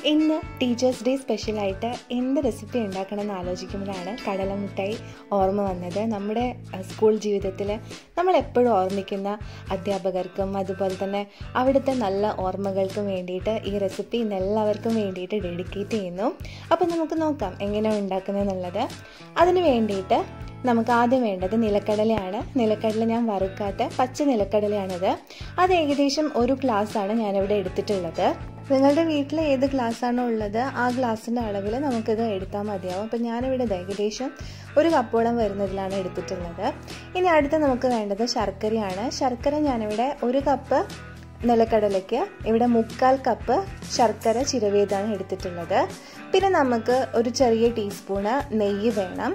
ഇന്ന് teachers day സ്പെഷ്യലായിട്ട് എന്ത് റെസിപ്പി ഉണ്ടാക്കണം എന്ന് ആലോചിക്കുമ്പോഴാണ് കടല മിഠായി ഓർമ്മ വന്നത് നമ്മുടെ അഹ്, സ്കൂൾ ജീവിതത്തിൽ നമ്മൾ എപ്പോഴും ഓർമ്മിക്കുന്ന അധ്യാപകർക്കും അതുപോലെ തന്നെ അവിടുത്തെ നല്ല ഓർമ്മകൾക്കും വേണ്ടിയിട്ട് ഈ റെസിപ്പി ഇന്ന് എല്ലാവർക്കും വേണ്ടിയിട്ട് ഡെഡിക്കേറ്റ് ചെയ്യുന്നു അപ്പോൾ നമുക്ക് നോക്കാം എങ്ങനെയാണ് ഉണ്ടാക്കുന്നതെന്നുള്ളത് അതിന് വേണ്ടിയിട്ട് നമുക്ക് ആദ്യം വേണ്ടത് നിലക്കടലയാണ് നിലക്കടല ഞാൻ വറുക്കാത്ത പച്ച നിലക്കടലയാണിത് അത് ഏകദേശം ഒരു ഗ്ലാസ്സാണ് ഞാനിവിടെ എടുത്തിട്ടുള്ളത് നിങ്ങളുടെ വീട്ടിൽ ഏത് ഗ്ലാസ്സാണോ ഉള്ളത് ആ ഗ്ലാസ്സിൻ്റെ അളവിൽ നമുക്കിത് എടുത്താൽ മതിയാവും അപ്പം ഞാനിവിടെ ഇത് ഏകദേശം ഒരു കപ്പോളം വരുന്നതിലാണ് എടുത്തിട്ടുള്ളത് ഇനി അടുത്ത് നമുക്ക് വേണ്ടത് ശർക്കരയാണ് ശർക്കര ഞാനിവിടെ ഒരു കപ്പ് നിലക്കടലയ്ക്ക് ഇവിടെ മുക്കാൽ കപ്പ് ശർക്കര ചിരവിയതാണ് എടുത്തിട്ടുള്ളത് പിന്നെ നമുക്ക് ഒരു ചെറിയ ടീസ്പൂണ് നെയ്യ് വേണം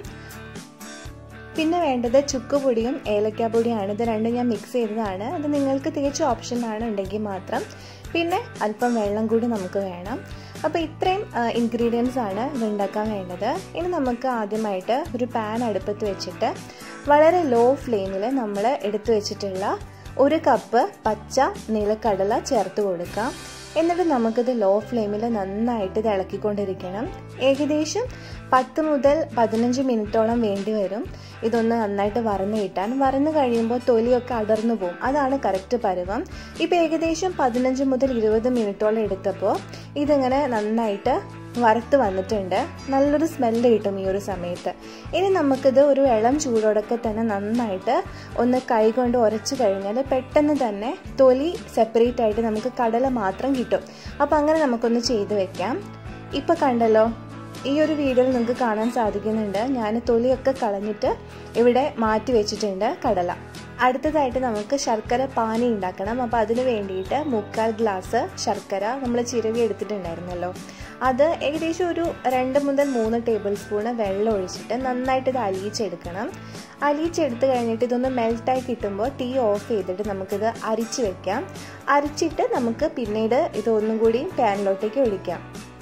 പിന്നെ വേണ്ടത് ചുക്കുപൊടിയും ഏലക്കാപ്പൊടിയാണ് ഇത് രണ്ടും ഞാൻ മിക്സ് ചെയ്തതാണ് അത് നിങ്ങൾക്ക് തികച്ചും ഓപ്ഷനാണ് ഉണ്ടെങ്കിൽ മാത്രം പിന്നെ അല്പം വെള്ളം കൂടി നമുക്ക് വേണം അപ്പോൾ ഇത്രയും ഇൻഗ്രീഡിയൻസ് ആണ് ഇത് ഉണ്ടാക്കാൻ വേണ്ടത് ഇനി നമുക്ക് ആദ്യമായിട്ട് ഒരു പാൻ അടുപ്പത്ത് വെച്ചിട്ട് വളരെ ലോ ഫ്ലെയിമിൽ നമ്മൾ എടുത്തു വെച്ചിട്ടുള്ള ഒരു കപ്പ് പച്ച നിലക്കടല ചേർത്ത് കൊടുക്കാം എന്നിട്ട് നമുക്കിത് ലോ ഫ്ലെയിമിൽ നന്നായിട്ട് ഇത് ഇളക്കിക്കൊണ്ടിരിക്കണം ഏകദേശം പത്ത് മുതൽ പതിനഞ്ച് മിനിറ്റോളം വേണ്ടി വരും ഇതൊന്ന് നന്നായിട്ട് വറന്ന് കിട്ടാൻ വറന്ന് കഴിയുമ്പോൾ തൊലിയൊക്കെ അടർന്നു പോകും അതാണ് കറക്റ്റ് പരുവം ഇപ്പോൾ ഏകദേശം പതിനഞ്ച് മുതൽ ഇരുപത് മിനിറ്റോളം എടുത്തപ്പോൾ ഇതിങ്ങനെ നന്നായിട്ട് വറുത്ത് വന്നിട്ടുണ്ട് നല്ലൊരു സ്മെല്ല് കിട്ടും ഈ ഒരു സമയത്ത് ഇനി നമുക്കിത് ഒരു ഇളം ചൂടോടൊക്കെ തന്നെ നന്നായിട്ട് ഒന്ന് കൈ കൊണ്ട് ഉരച്ച് കഴിഞ്ഞാൽ പെട്ടെന്ന് തന്നെ തൊലി സെപ്പറേറ്റ് ആയിട്ട് നമുക്ക് കടല മാത്രം കിട്ടും അപ്പോൾ അങ്ങനെ നമുക്കൊന്ന് ചെയ്ത് വെക്കാം ഇപ്പോൾ കണ്ടല്ലോ ഈ ഒരു വീഡിയോയിൽ നിങ്ങൾക്ക് കാണാൻ സാധിക്കുന്നുണ്ട് ഞാൻ തൊലിയൊക്കെ കളഞ്ഞിട്ട് ഇവിടെ മാറ്റി വെച്ചിട്ടുണ്ട് കടല അടുത്തതായിട്ട് നമുക്ക് ശർക്കര പാനി ഉണ്ടാക്കണം അപ്പോൾ അതിന് വേണ്ടിയിട്ട് മുക്കാൽ ഗ്ലാസ് ശർക്കര നമ്മൾ ചിരവി എടുത്തിട്ടുണ്ടായിരുന്നല്ലോ അത് ഏകദേശം ഒരു രണ്ട് മുതൽ മൂന്ന് ടേബിൾ സ്പൂണ് വെള്ളം ഒഴിച്ചിട്ട് നന്നായിട്ട് ഇത് അലിയിച്ചെടുക്കണം അലിയിച്ചെടുത്ത് കഴിഞ്ഞിട്ട് ഇതൊന്ന് മെൽറ്റായി കിട്ടുമ്പോൾ ടീ ഓഫ് ചെയ്തിട്ട് നമുക്കിത് അരിച്ച് വെക്കാം അരിച്ചിട്ട് നമുക്ക് പിന്നീട് ഇത് ഒന്നും കൂടി പാനിലോട്ടേക്ക് ഒഴിക്കാം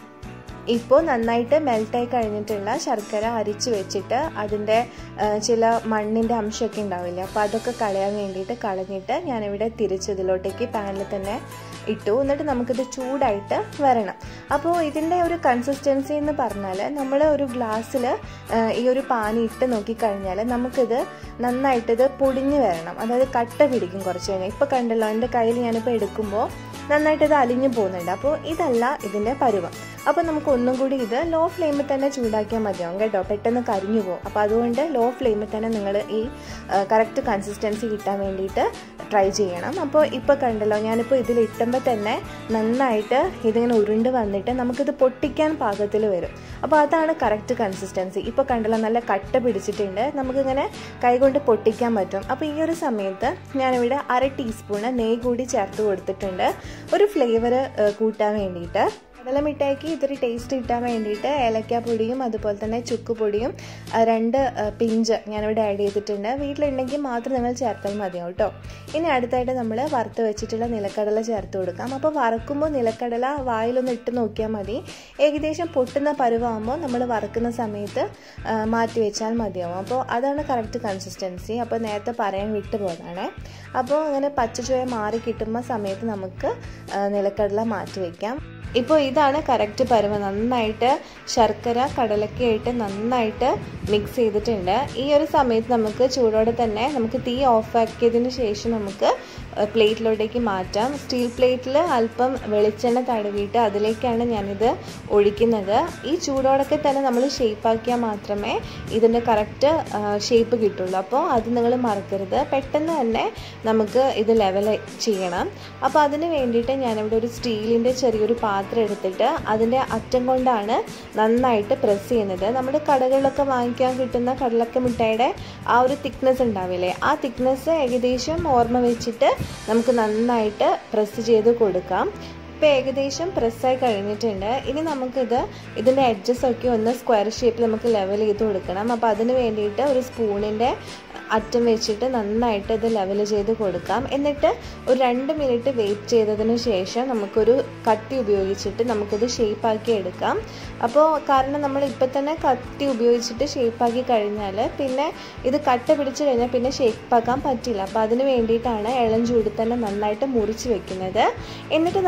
ഇപ്പോൾ നന്നായിട്ട് മെൽറ്റായി കഴിഞ്ഞിട്ടുള്ള ശർക്കര അരിച്ച് വെച്ചിട്ട് അതിൻ്റെ ചില മണ്ണിൻ്റെ അംശമൊക്കെ ഉണ്ടാവില്ല അപ്പോൾ അതൊക്കെ കളയാൻ വേണ്ടിയിട്ട് കളഞ്ഞിട്ട് ഞാനിവിടെ തിരിച്ചതിലോട്ടേക്ക് പാനിൽ തന്നെ ഇട്ടു എന്നിട്ട് നമുക്കിത് ചൂടായിട്ട് വരണം അപ്പോൾ ഇതിൻ്റെ ഒരു കൺസിസ്റ്റൻസി എന്ന് പറഞ്ഞാൽ നമ്മൾ ഒരു ഗ്ലാസ്സിൽ ഈ ഒരു പാനി ഇട്ട് നോക്കിക്കഴിഞ്ഞാൽ നമുക്കിത് നന്നായിട്ട് ഇത് പൊടിഞ്ഞ് വരണം അതായത് കട്ട പിടിക്കും കുറച്ച് കഴിഞ്ഞാൽ ഇപ്പോൾ കണ്ടല്ലോ എൻ്റെ കയ്യിൽ ഞാനിപ്പോൾ എടുക്കുമ്പോൾ നന്നായിട്ട് ഇത് അലിഞ്ഞു പോകുന്നുണ്ട് അപ്പോൾ ഇതല്ല ഇതിൻ്റെ പരുവം അപ്പോൾ നമുക്ക് ഒന്നും കൂടി ഇത് ലോ ഫ്ലെയിമിൽ തന്നെ ചൂടാക്കിയാൽ മതിയാവും കേട്ടോ പെട്ടെന്ന് കരിഞ്ഞു പോകും അപ്പോൾ അതുകൊണ്ട് ലോ ഫ്ലെയിമിൽ തന്നെ നിങ്ങൾ ഈ കറക്റ്റ് കൺസിസ്റ്റൻസി കിട്ടാൻ വേണ്ടിയിട്ട് ട്രൈ ചെയ്യണം അപ്പോൾ ഇപ്പോൾ കണ്ടല്ലോ ഞാനിപ്പോൾ ഇതിൽ ഇട്ടുമ്പോൾ തന്നെ നന്നായിട്ട് ഇതിങ്ങനെ ഉരുണ്ട് വന്നിട്ട് നമുക്കിത് പൊട്ടിക്കാൻ പാകത്തിൽ വരും അപ്പോൾ അതാണ് കറക്റ്റ് കൺസിസ്റ്റൻസി ഇപ്പോൾ കണ്ടല്ലോ നല്ല കട്ട പിടിച്ചിട്ടുണ്ട് നമുക്കിങ്ങനെ കൈകൊണ്ട് പൊട്ടിക്കാൻ പറ്റും അപ്പോൾ ഈ ഒരു സമയത്ത് ഞാനിവിടെ അര ടീസ്പൂണ് നെയ്യ് കൂടി ചേർത്ത് കൊടുത്തിട്ടുണ്ട് ഒരു ഫ്ലേവർ കൂട്ടാൻ വേണ്ടിയിട്ട് കടല മിഠായിക്ക് ഇത്തിരി ടേസ്റ്റ് കിട്ടാൻ വേണ്ടിയിട്ട് ഏലക്കാപ്പൊടിയും അതുപോലെ തന്നെ ചുക്കുപൊടിയും രണ്ട് പിഞ്ച് ഞാനിവിടെ ആഡ് ചെയ്തിട്ടുണ്ട് വീട്ടിലുണ്ടെങ്കിൽ മാത്രം നിങ്ങൾ ചേർത്താൽ മതിയാവും കേട്ടോ ഇനി അടുത്തായിട്ട് നമ്മൾ വറുത്ത് വെച്ചിട്ടുള്ള നിലക്കടല ചേർത്ത് കൊടുക്കാം അപ്പോൾ വറക്കുമ്പോൾ നിലക്കടല വായിലൊന്ന് ഇട്ട് നോക്കിയാൽ മതി ഏകദേശം പൊട്ടുന്ന പരുവാകുമ്പോൾ നമ്മൾ വറക്കുന്ന സമയത്ത് മാറ്റി വെച്ചാൽ മതിയാവും അപ്പോൾ അതാണ് കറക്റ്റ് കൺസിസ്റ്റൻസി അപ്പോൾ നേരത്തെ പറയാൻ വിട്ടു പോയതാണ് അപ്പോൾ അങ്ങനെ പച്ചച്ചുവ മാറി കിട്ടുമ്പോൾ സമയത്ത് നമുക്ക് നിലക്കടല മാറ്റി വയ്ക്കാം ഇപ്പോൾ ഇതാണ് കറക്റ്റ് പരുവ നന്നായിട്ട് ശർക്കര കടലക്കയായിട്ട് നന്നായിട്ട് മിക്സ് ചെയ്തിട്ടുണ്ട് ഈ ഒരു സമയത്ത് നമുക്ക് ചൂടോടെ തന്നെ നമുക്ക് തീ ഓഫാക്കിയതിന് ശേഷം നമുക്ക് പ്ലേറ്റിലോട്ടേക്ക് മാറ്റാം സ്റ്റീൽ പ്ലേറ്റിൽ അല്പം വെളിച്ചെണ്ണ തടവിയിട്ട് അതിലേക്കാണ് ഞാനിത് ഒഴിക്കുന്നത് ഈ ചൂടോടൊക്കെ തന്നെ നമ്മൾ ഷേപ്പാക്കിയാൽ മാത്രമേ ഇതിൻ്റെ കറക്റ്റ് ഷേപ്പ് കിട്ടുള്ളൂ അപ്പോൾ അത് നിങ്ങൾ മറക്കരുത് പെട്ടെന്ന് തന്നെ നമുക്ക് ഇത് ലെവൽ ചെയ്യണം അപ്പോൾ അതിന് വേണ്ടിയിട്ട് ഞാനിവിടെ ഒരു സ്റ്റീലിൻ്റെ ചെറിയൊരു പാത്രം എടുത്തിട്ട് അതിൻ്റെ അറ്റം കൊണ്ടാണ് നന്നായിട്ട് പ്രസ് ചെയ്യുന്നത് നമ്മുടെ കടകളിലൊക്കെ വാങ്ങിക്കാൻ കിട്ടുന്ന കടലക്ക മിഠായിയുടെ ആ ഒരു തിക്നെസ് ഉണ്ടാവില്ലേ ആ തിക്നെസ് ഏകദേശം ഓർമ്മ വെച്ചിട്ട് നമുക്ക് നന്നായിട്ട് പ്രസ് ചെയ്ത് കൊടുക്കാം ഇപ്പോൾ ഏകദേശം പ്രസ്സായി കഴിഞ്ഞിട്ടുണ്ട് ഇനി നമുക്കിത് ഇതിൻ്റെ എഡ്ജസ് ഒക്കെ ഒന്ന് സ്ക്വയർ ഷേപ്പിൽ നമുക്ക് ലെവൽ ചെയ്ത് കൊടുക്കണം അപ്പോൾ അതിന് വേണ്ടിയിട്ട് ഒരു സ്പൂണിൻ്റെ അറ്റം വെച്ചിട്ട് നന്നായിട്ട് ഇത് ലെവൽ ചെയ്ത് കൊടുക്കാം എന്നിട്ട് ഒരു രണ്ട് മിനിറ്റ് വെയിറ്റ് ചെയ്തതിന് ശേഷം നമുക്കൊരു കത്തി ഉപയോഗിച്ചിട്ട് നമുക്കിത് ഷേപ്പാക്കി എടുക്കാം അപ്പോൾ കാരണം നമ്മൾ ഇപ്പം തന്നെ കത്തി ഉപയോഗിച്ചിട്ട് ഷേപ്പാക്കി കഴിഞ്ഞാൽ പിന്നെ ഇത് കട്ട പിടിച്ച് കഴിഞ്ഞാൽ പിന്നെ ഷേപ്പാക്കാൻ പറ്റില്ല അപ്പോൾ അതിന് വേണ്ടിയിട്ടാണ് ഇളം ചൂടിൽ തന്നെ നന്നായിട്ട് മുറിച്ച് വെക്കുന്നത് എന്നിട്ട് നമുക്ക്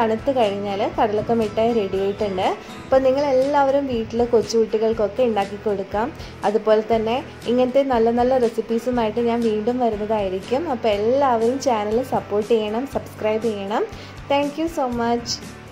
തണുത്ത് കഴിഞ്ഞാൽ കടലക്ക മിഠായി റെഡി ആയിട്ടുണ്ട് അപ്പോൾ നിങ്ങളെല്ലാവരും വീട്ടിൽ കൊച്ചുകുട്ടികൾക്കൊക്കെ ഉണ്ടാക്കി കൊടുക്കാം അതുപോലെ തന്നെ ഇങ്ങനത്തെ നല്ല നല്ല റെസിപ്പീസുമായിട്ട് ഞാൻ വീണ്ടും വരുന്നതായിരിക്കും അപ്പോൾ എല്ലാവരും ചാനൽ സപ്പോർട്ട് ചെയ്യണം സബ്സ്ക്രൈബ് ചെയ്യണം താങ്ക് സോ മച്ച്